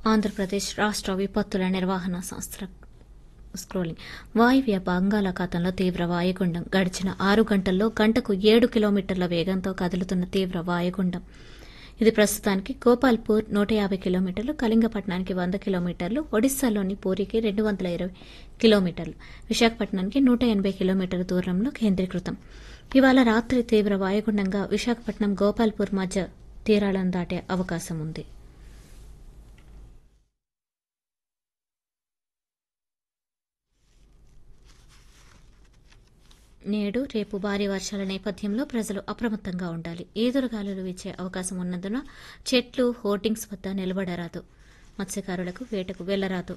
ఆంధ్రప్రదేశ్ రాష్ట్ర విపత్తుల నిర్వహణ సంస్థ స్క్రోలింగ్ వాయువ్య బంగాళాఖాతంలో తీవ్ర వాయుగుండం గడిచిన ఆరు గంటల్లో గంటకు ఏడు కిలోమీటర్ల వేగంతో కదులుతున్న తీవ్ర వాయుగుండం ఇది ప్రస్తుతానికి గోపాల్పూర్ నూట యాభై కిలోమీటర్లు కళింగపట్నానికి వంద కిలోమీటర్లు ఒడిశాలోని పూరికి రెండు వందల ఇరవై కిలోమీటర్లు విశాఖపట్నానికి నూట ఎనభై కిలోమీటర్ల దూరంలో కేంద్రీకృతం ఇవాళ రాత్రి తీవ్ర వాయుగుండంగా విశాఖపట్నం గోపాల్పూర్ మధ్య తీరాలను దాటే అవకాశం ఉంది నేడు రేపు భారీ వర్షాల నేపథ్యంలో ప్రజలు అప్రమత్తంగా ఉండాలి ఈదురుగాలులు వీచే అవకాశం ఉన్నందున చెట్లు హోర్డింగ్స్ వద్ద నిలబడరాదు మత్స్యకారులకు వేటకు వెళ్లరాదు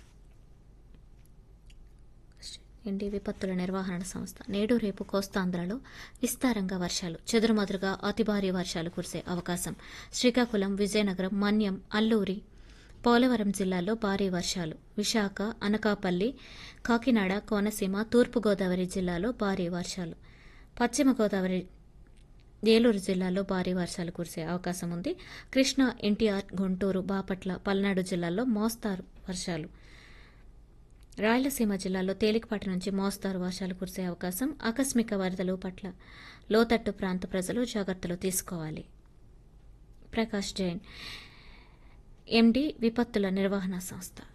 ఎండి విపత్తుల నిర్వహణ సంస్థ నేడు రేపు కోస్తాంధ్రలో విస్తారంగా వర్షాలు చెదురుమదురుగా అతి భారీ వర్షాలు కురిసే అవకాశం శ్రీకాకుళం విజయనగరం మన్యం అల్లూరి పోలవరం జిల్లాల్లో భారీ వర్షాలు విశాఖ అనకాపల్లి కాకినాడ కోనసీమ తూర్పుగోదావరి జిల్లాలో భారీ వర్షాలు పశ్చిమ గోదావరి ఏలూరు జిల్లాలో భారీ వర్షాలు కురిసే అవకాశం ఉంది కృష్ణా ఎన్టీఆర్ గుంటూరు బాపట్ల పల్నాడు జిల్లాల్లో మోస్తారు వర్షాలు రాయలసీమ జిల్లాలో తేలికపాటి నుంచి మోస్తారు వర్షాలు కురిసే అవకాశం ఆకస్మిక వరదలు పట్ల లోతట్టు ప్రాంత ప్రజలు జాగ్రత్తలు తీసుకోవాలి ప్రకాష్ జైన్ ఎండి విపత్తుల నిర్వహణ సంస్థ